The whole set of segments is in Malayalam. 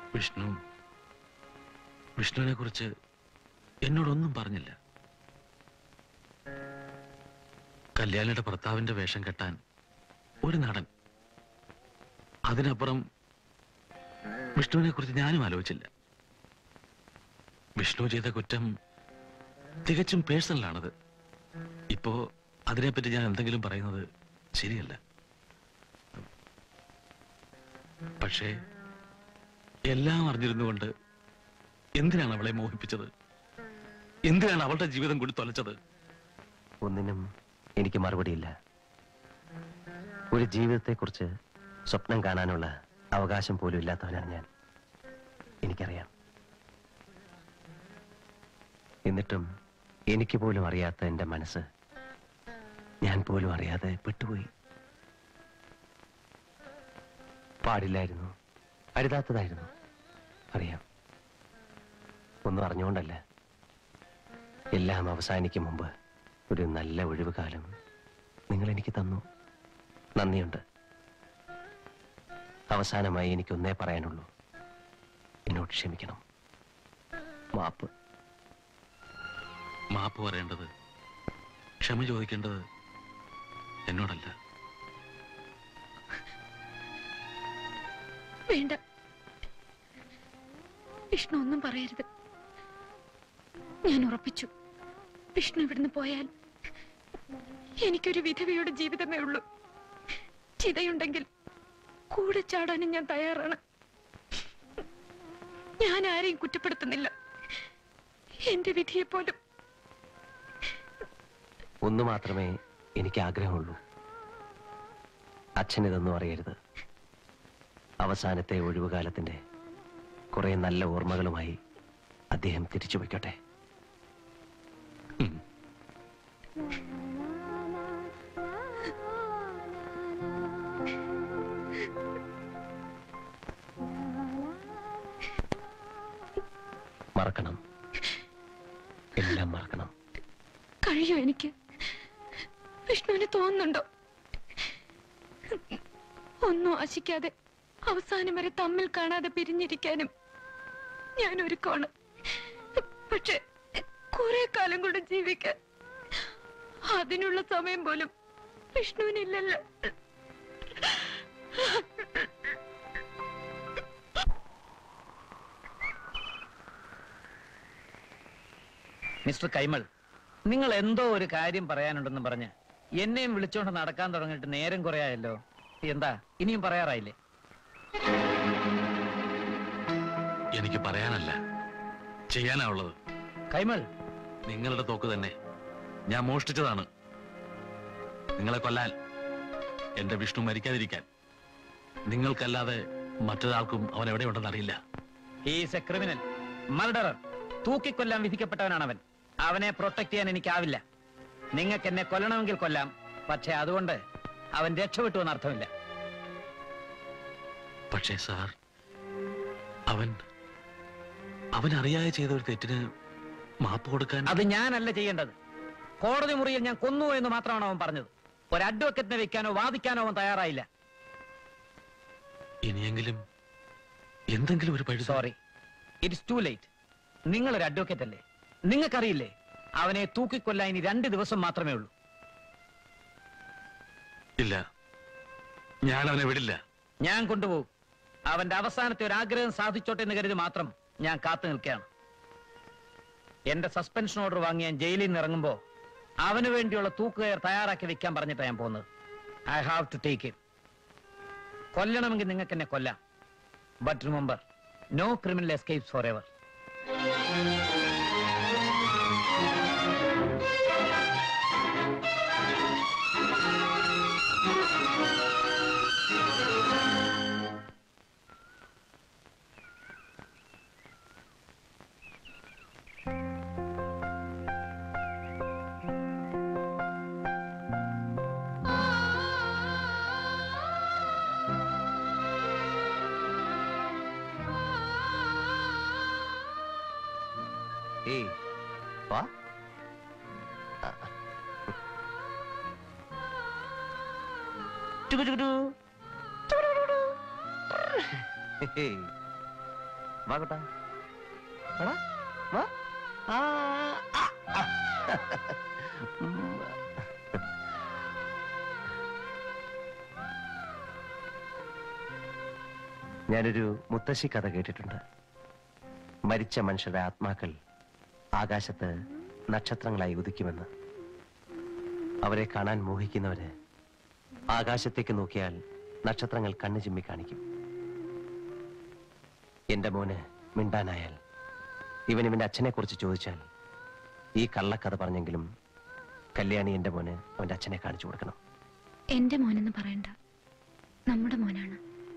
വിഷ്ണു വിഷ്ണുവിനെ കുറിച്ച് എന്നോടൊന്നും പറഞ്ഞില്ല കല്യാണിയുടെ ഭർത്താവിന്റെ വേഷം കെട്ടാൻ ഒരു നടൻ അതിനപ്പുറം വിഷ്ണുവിനെ കുറിച്ച് ഞാനും ആലോചിച്ചില്ല വിഷ്ണു ചെയ്ത കുറ്റം തികച്ചും പേഴ്സണലാണത് ഇപ്പോ അതിനെപ്പറ്റി ഞാൻ എന്തെങ്കിലും പറയുന്നത് ശരിയല്ല പക്ഷേ എല്ലാം അറിഞ്ഞിരുന്നുകൊണ്ട് എന്തിനാണ് അവളെ മോഹിപ്പിച്ചത് എന്തിനാണ് അവളുടെ ജീവിതം കൂടി തൊലച്ചത് ഒന്നിനും എനിക്ക് മറുപടിയില്ല ഒരു ജീവിതത്തെക്കുറിച്ച് സ്വപ്നം കാണാനുള്ള അവകാശം പോലും ഇല്ലാത്തവനാണ് ഞാൻ എനിക്കറിയാം എന്നിട്ടും എനിക്ക് പോലും അറിയാത്ത എൻ്റെ മനസ്സ് ഞാൻ പോലും അറിയാതെ പെട്ടുപോയി പാടില്ലായിരുന്നു അരുതാത്തതായിരുന്നു അറിയാം ഒന്നും അറിഞ്ഞുകൊണ്ടല്ല എല്ലാം അവസാനിക്കും മുമ്പ് ഒരു നല്ല ഒഴിവ് കാലം നിങ്ങൾ എനിക്ക് തന്നു നന്ദിയുണ്ട് അവസാനമായി എനിക്കൊന്നേ പറയാനുള്ളൂ എന്നോട് ക്ഷമിക്കണം മാപ്പ് മാപ്പ് പറയേണ്ടത് ക്ഷമ ചോദിക്കേണ്ടത് എന്നോടല്ല വേണ്ട വിഷ്ണു ഒന്നും പറയരുത് ഞാൻ ഉറപ്പിച്ചു വിഷ്ണു ഇവിടുന്ന് പോയാൽ എനിക്കൊരു വിധവയുടെ ജീവിതമേ ഉള്ളൂ ചിതയുണ്ടെങ്കിൽ കൂടെ ചാടാനും ഞാൻ തയ്യാറാണ് ഞാൻ ആരെയും കുറ്റപ്പെടുത്തുന്നില്ല എന്റെ വിധിയെ പോലും ഒന്നു മാത്രമേ എനിക്ക് ആഗ്രഹമുള്ളൂ അച്ഛൻ ഇതൊന്നും അറിയരുത് അവസാനത്തെ ഒഴിവുകാലത്തിന്റെ കുറെ നല്ല ഓർമ്മകളുമായി അദ്ദേഹം തിരിച്ചു വയ്ക്കട്ടെ മറക്കണം എല്ലാം മറക്കണം കഴിയോ എനിക്ക് വിഷ്ണുവിന് തോന്നുന്നുണ്ടോ ഒന്നും ആശിക്കാതെ അവസാനം വരെ തമ്മിൽ കാണാതെ പിരിഞ്ഞിരിക്കാനും ഞാൻ ഒരുക്കമാണ് പക്ഷെ കുറെ കാലം കൂടെ ജീവിക്കാൻ അതിനുള്ള സമയം പോലും വിഷ്ണുവിനില്ലല്ലോ മിസ്റ്റർ കൈമൾ നിങ്ങൾ എന്തോ ഒരു കാര്യം പറയാനുണ്ടെന്ന് പറഞ്ഞ് എന്നെയും വിളിച്ചോണ്ട് നടക്കാൻ തുടങ്ങിയിട്ട് നേരം കുറയായല്ലോ എന്താ ഇനിയും പറയാറായില്ലേ എനിക്ക് പറയാനല്ല ചെയ്യാനാ ഉള്ളത് കൈമൾ നിങ്ങളുടെ തോക്ക് തന്നെ ഞാൻ മോഷ്ടിച്ചതാണ് നിങ്ങളെ കൊല്ലാൻ എന്റെ വിഷ്ണു മരിക്കാതിരിക്കാൻ നിങ്ങൾക്കല്ലാതെ മറ്റൊരാൾക്കും അവൻ എവിടെയുണ്ടെന്ന് അറിയില്ല ഹീസ് എ ക്രിമിനൽ മർഡറർ തൂക്കിക്കൊല്ലാൻ വിധിക്കപ്പെട്ടവനാണ് അവൻ അവനെ പ്രൊട്ടക്ട് ചെയ്യാൻ എനിക്കാവില്ല നിങ്ങൾക്ക് എന്നെ കൊല്ലണമെങ്കിൽ കൊല്ലാം പക്ഷെ അതുകൊണ്ട് അവൻ രക്ഷപ്പെട്ടു എന്ന് അർത്ഥമില്ല പക്ഷേ സാർ അവൻ അവൻ അറിയാതെ ചെയ്ത ഒരു തെറ്റിന് മാപ്പ് കൊടുക്കാൻ അത് ഞാനല്ല ചെയ്യേണ്ടത് കോടതി മുറിയിൽ ഞാൻ കൊന്നു എന്ന് മാത്രമാണ് അവൻ പറഞ്ഞത് ഒരു അഡ്വക്കറ്റിനെ വെക്കാനോ വാദിക്കാനോ അവൻ തയ്യാറായില്ല ഇനിയെങ്കിലും എന്തെങ്കിലും ഒരു പഴി സോറി ഇറ്റ്സ് ടു ലേറ്റ് നിങ്ങൾ ഒരു അഡ്വക്കേറ്റ് അല്ലേ നിങ്ങൾക്കറിയില്ലേ അവനെ തൂക്കിക്കൊല്ലാൻ ഇനി രണ്ട് ദിവസം മാത്രമേ ഉള്ളൂ ഇല്ല ഞാൻ അവനെ വിടില്ല ഞാൻ കൊണ്ടുപോകും അവന്റെ അവസാനത്തെ ഒരു ആഗ്രഹം സാധിച്ചോട്ടെ എന്ന് കരുതി മാത്രം ഞാൻ കാത്തു നിൽക്കുകയാണ് എന്റെ സസ്പെൻഷൻ ഓർഡർ വാങ്ങി ഞാൻ ജയിലിൽ നിന്ന് ഇറങ്ങുമ്പോ അവന് വേണ്ടിയുള്ള തൂക്കുകയർ തയ്യാറാക്കി വെക്കാൻ പറഞ്ഞിട്ടാണ് ഞാൻ പോകുന്നത് I have to take it കൊല്ലണമെങ്കിൽ നിങ്ങൾക്ക് എന്നെ കൊല്ലാം but remember no criminal escapes forever ഏയ് വാ വാ കുട്ടാ വാടാ, വാ ആ, ആ, ആ. ഉം. ഞാനൊരു മുത്തശ്ശി കഥ കേട്ടിട്ടുണ്ട് മരിച്ച മനുഷ്യരുടെ ആത്മാക്കൾ ആകാശത്ത് നക്ഷത്രങ്ങളായി ഉദിക്കുമെന്ന് അവരെ കാണാൻ മോഹിക്കുന്നവര് ആകാശത്തേക്ക് നോക്കിയാൽ നക്ഷത്രങ്ങൾ കണ്ണു ചിമ്മി കാണിക്കും എന്റെ മോന് മിണ്ടാനായാൽ ഇവൻ ഇവന്റെ അച്ഛനെ കുറിച്ച് ചോദിച്ചാൽ ഈ കള്ളക്കഥ പറഞ്ഞെങ്കിലും കല്യാണി എന്റെ മോന് അവന്റെ അച്ഛനെ കാണിച്ചു കൊടുക്കണം എന്റെ മോനെന്ന് പറയണ്ട നമ്മുടെ മോനാണ്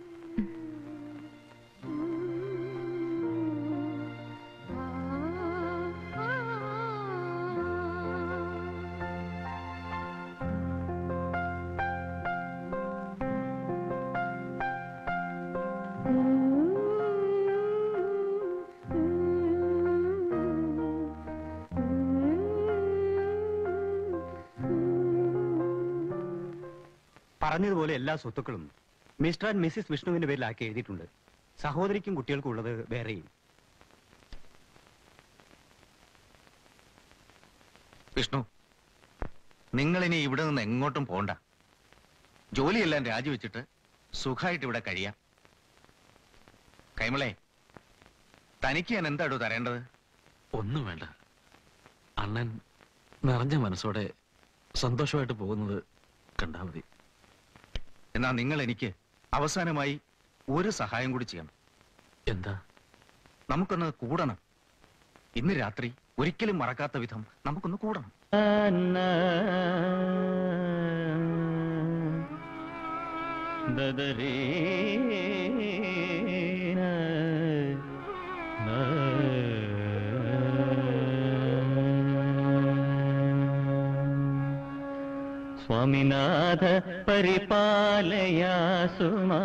പറഞ്ഞതുപോലെ എല്ലാ സ്വത്തുക്കളും മിസ്റ്റർ ആൻഡ് മിസ്സിസ് വിഷ്ണുവിന്റെ പേരിലാക്കി എഴുതിയിട്ടുണ്ട് സഹോദരിക്കും കുട്ടികൾക്കും ഉള്ളത് വേറെയും വിഷ്ണു നിങ്ങൾ ഇനി ഇവിടെ നിന്ന് എങ്ങോട്ടും പോണ്ട ജോലിയെല്ലാം രാജിവെച്ചിട്ട് സുഖമായിട്ട് ഇവിടെ കഴിയാം കൈമളെ തനിക്ക് ഞാൻ എന്താടോ തരേണ്ടത് ഒന്നും വേണ്ട അണ്ണൻ നിറഞ്ഞ മനസ്സോടെ സന്തോഷമായിട്ട് പോകുന്നത് കണ്ടാ മതി എന്നാ നിങ്ങൾ എനിക്ക് അവസാനമായി ഒരു സഹായം കൂടി ചെയ്യണം എന്താ നമുക്കൊന്ന് കൂടണം ഇന്ന് രാത്രി ഒരിക്കലും മറക്കാത്ത വിധം നമുക്കൊന്ന് കൂടണം സ്വാമിനാഥ പരിപാലയാ സുമാ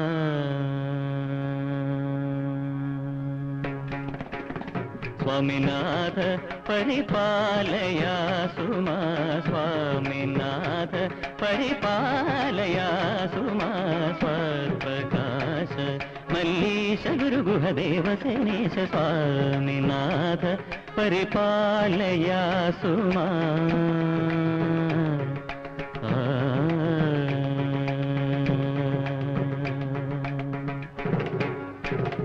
സ്വാമിനാഥ പരിപാലയാ സുമാ സ്വാമിനാഥ പരിപാലയാ സുമാ സ്വർപ്രകാശ മല്ലീശ ഗുരുഗുഹദേവ സേനേശ സ്വാമിനാഥ പരിപാലയാ സുമാ ആ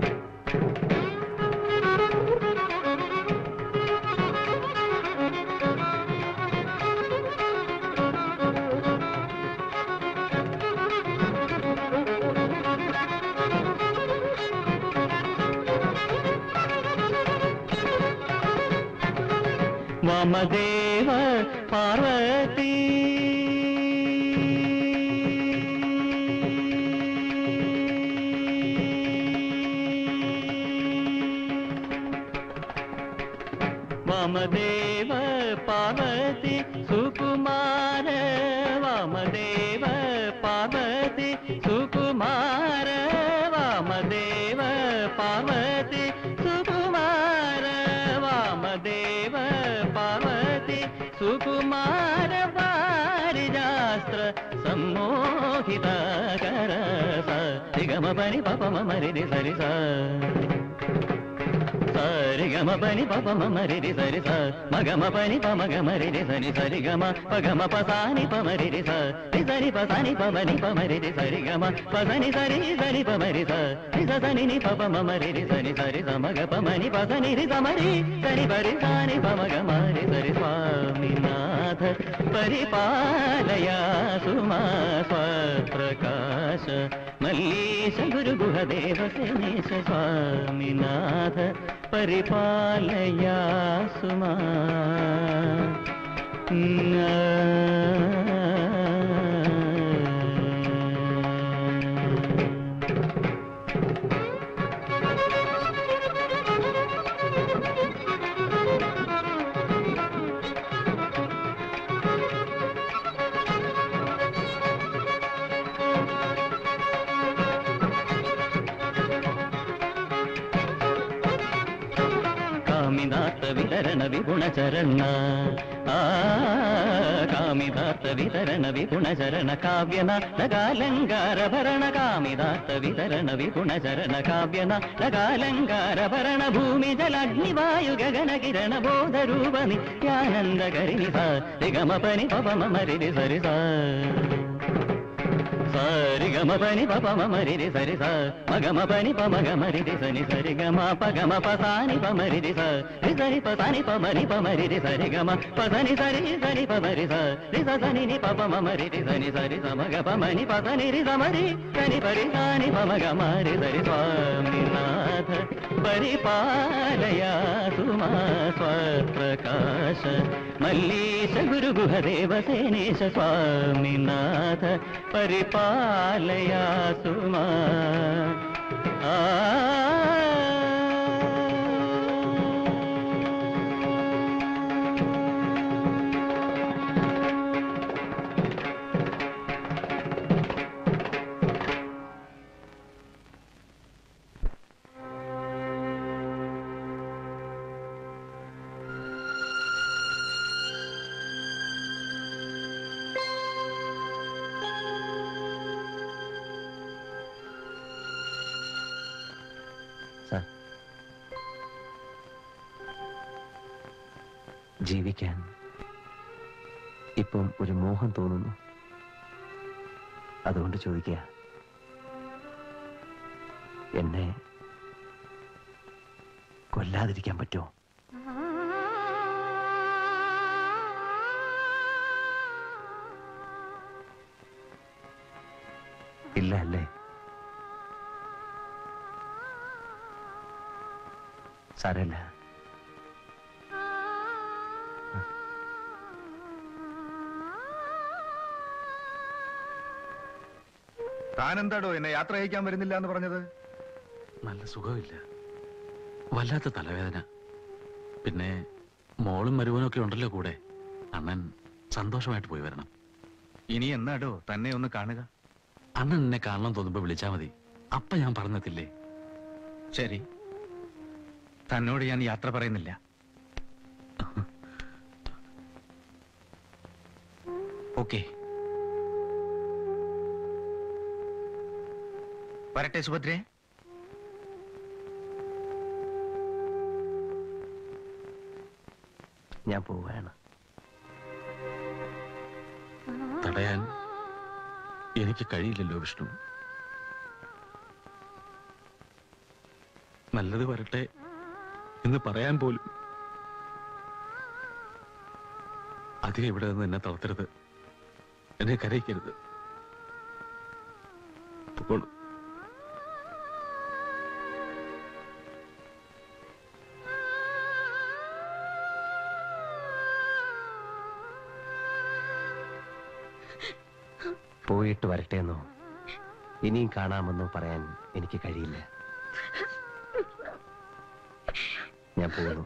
വാമദേവ പാർവതി വാമദേവ പാർവതി സുകുമാര വാമദേവ പാർവതി സുകുമാര വാമദേവ പാർവതി സുകുമാര വാമദേവ പാർവതി സുകുമാര പാരിജാസ്ത്ര സമ്മോഹിതാകര സരിഗമ പനി പപ മരി സരി സ సరి గమ పని పప మరి సరి స మగమ పని ప మగ మరి సరి సరి గమ పగమ పసాని ప మరి స రి సరి పసాని ప మని ప మరి సరి గమ పసని సరి సరి ప మరి స రి స సని ని ప ప మ మరి సరి సరి స మగ ప మని పసని రి స మరి సరి పరి సాని ప మగ మరి సరి స్వామినాథ పరిపాలయా సుమా స్వప్రకాశ మల్లీశ గురు గుహదేవ సేనేశ స్వామినాథ పరిపాలయా సుమా కామినాథ విల വിതരണ വിഗുണ ചരണ ആ കാമിതാർത്ഥ വിതരണ വിഗുണ ചരണ കാവ്യനാടകാലങ്കാര ഭരണ കാമിതാർത്ഥ വിതരണ വിഗുണ ചരണ കാവ്യനാടകാലങ്കാര ഭരണ ഭൂമി ജലഗ്നി വായു ഗഗന കിരണ ബോധരൂപ നിത്യാനന്ദ കരിണി സരിഗമ പനി പവമ മരി സരി സരി ഗമ പനി പപ മരി സരി സ മഗമ പനി പ മഗ മരി സനി സരി ഗമ പഗമ പസാനി പ മരി സ രി സരി പസാനി പ മരി പ മരി സരി ഗമ പസനി സരി സരി പ മരി സ രി സ സനി നി പ പ മ മരി സനി സരി സ മഗ പ മനി പസനി രി സ മരി സനി പരി സാനി പ മഗ മരി സരി സ്വാമിനാഥ പരിപാലയാ സുമാ സ്വപ്രകാശ മല്ലീശ ഗുരു ഗുഹദേവ സേനേശ സ്വാമിനാഥ പരിപാലയാ സുമാ ആ സാർ ജീവിക്കാൻ ഇപ്പം ഒരു മോഹം തോന്നുന്നു അതുകൊണ്ട് ചോദിക്കുക എന്നെ കൊല്ലാതിരിക്കാൻ പറ്റുമോ ഇല്ല അല്ലേ സാരമില്ല താനെന്താടോ എന്നെ യാത്ര അയക്കാൻ വരുന്നില്ല എന്ന് പറഞ്ഞത് നല്ല സുഖമില്ല വല്ലാത്ത തലവേദന പിന്നെ മോളും മരുവനും ഒക്കെ ഉണ്ടല്ലോ കൂടെ അണ്ണൻ സന്തോഷമായിട്ട് പോയി വരണം ഇനി എന്നാടോ തന്നെ ഒന്ന് കാണുക അണ്ണൻ എന്നെ കാണണം തോന്നുമ്പോ വിളിച്ചാ മതി അപ്പ ഞാൻ പറഞ്ഞെത്തില്ലേ ശരി തന്നോട് ഞാൻ യാത്ര പറയുന്നില്ല ഓക്കെ വരട്ടെ സുഭദ്രേ ഞാൻ പോവുകയാണ് തടയാൻ എനിക്ക് കഴിയില്ലല്ലോ വിഷ്ണു നല്ലത് വരട്ടെ എന്ന് പറയാൻ പോലും അധികം ഇവിടെ നിന്ന് എന്നെ തളർത്തരുത് എന്നെ കരയിക്കരുത് പൊക്കോളൂ. പോയിട്ട് വരട്ടെ എന്നോ ഇനിയും കാണാമെന്നോ പറയാൻ എനിക്ക് കഴിയില്ല ഞാൻ പോകുന്നു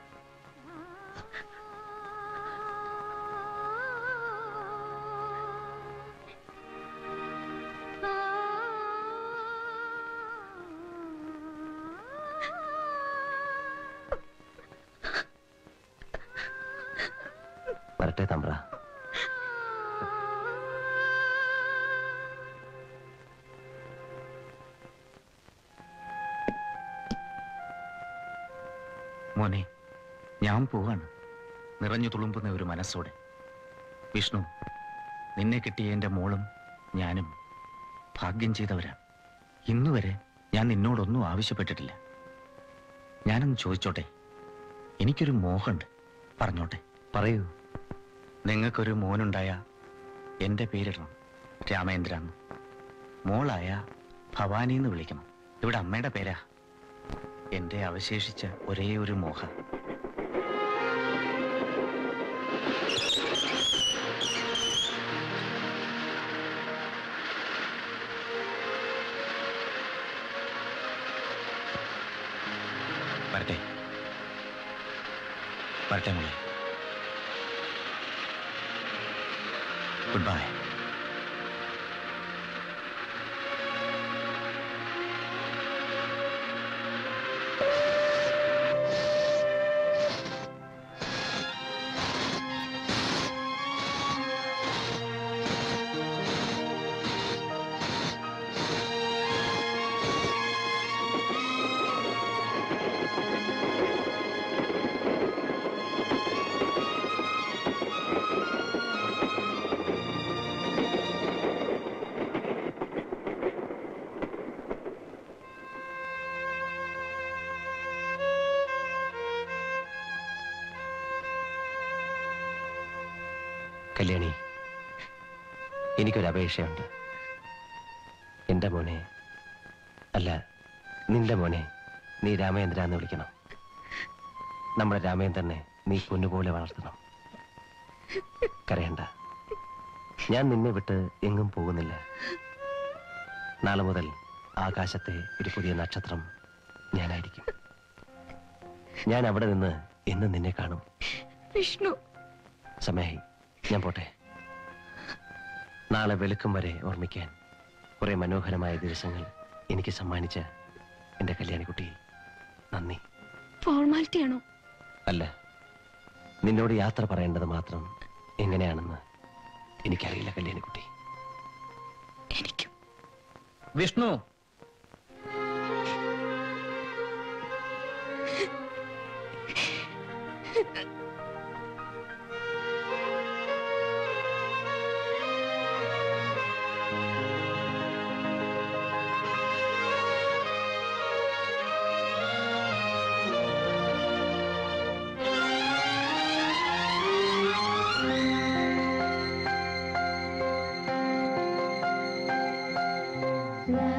വരട്ടെ തമ്പ്ര മോനെ ഞാൻ പോവാണ് നിറഞ്ഞു തുളുമ്പുന്ന ഒരു മനസ്സോടെ വിഷ്ണു നിന്നെ കിട്ടിയ എന്റെ മോളും ഞാനും ഭാഗ്യം ചെയ്തവരാണ് ഇന്നുവരെ ഞാൻ നിന്നോടൊന്നും ആവശ്യപ്പെട്ടിട്ടില്ല ഞാനൊന്ന് ചോദിച്ചോട്ടെ എനിക്കൊരു മോഹമുണ്ട് പറഞ്ഞോട്ടെ പറയൂ നിങ്ങൾക്കൊരു മോനുണ്ടായ എന്റെ പേരിടണം രാമേന്ദ്ര എന്ന് മോളായ ഭവാനി എന്ന് വിളിക്കണം ഇവിടെ അമ്മയുടെ പേരാ എന്റെ അവശേഷിച്ച ഒരേ ഒരു മോഹ വരട്ടെ വരട്ടെ മോളെ ഗുഡ് ബൈ കല്യാണി എനിക്കൊരു അപേക്ഷയുണ്ട് എന്റെ മോനെ അല്ല നിന്റെ മോനെ നീ രാമേന്ദ്ര എന്ന് വിളിക്കണം നമ്മുടെ രാമേന്ദ്രനെ നീ പൊന്നുപോലെ വളർത്തണം കരയണ്ട ഞാൻ നിന്നെ വിട്ട് എങ്ങും പോകുന്നില്ല നാളെ മുതൽ ആകാശത്തെ ഒരു പുതിയ നക്ഷത്രം ഞാനായിരിക്കും ഞാൻ അവിടെ നിന്ന് എന്നും നിന്നെ കാണും വിഷ്ണു സമയായി ഞാൻ പോട്ടെ നാളെ വെളുക്കും വരെ ഓർമ്മിക്കാൻ കുറെ മനോഹരമായ ദിവസങ്ങൾ എനിക്ക് സമ്മാനിച്ച എന്റെ കല്യാണിക്കുട്ടി നന്ദി ഫോർമാലിറ്റി ആണോ അല്ല നിന്നോട് യാത്ര പറയേണ്ടത് മാത്രം എങ്ങനെയാണെന്ന് എനിക്കറിയില്ല കല്യാണിക്കുട്ടി എനിക്കും വിഷ്ണു La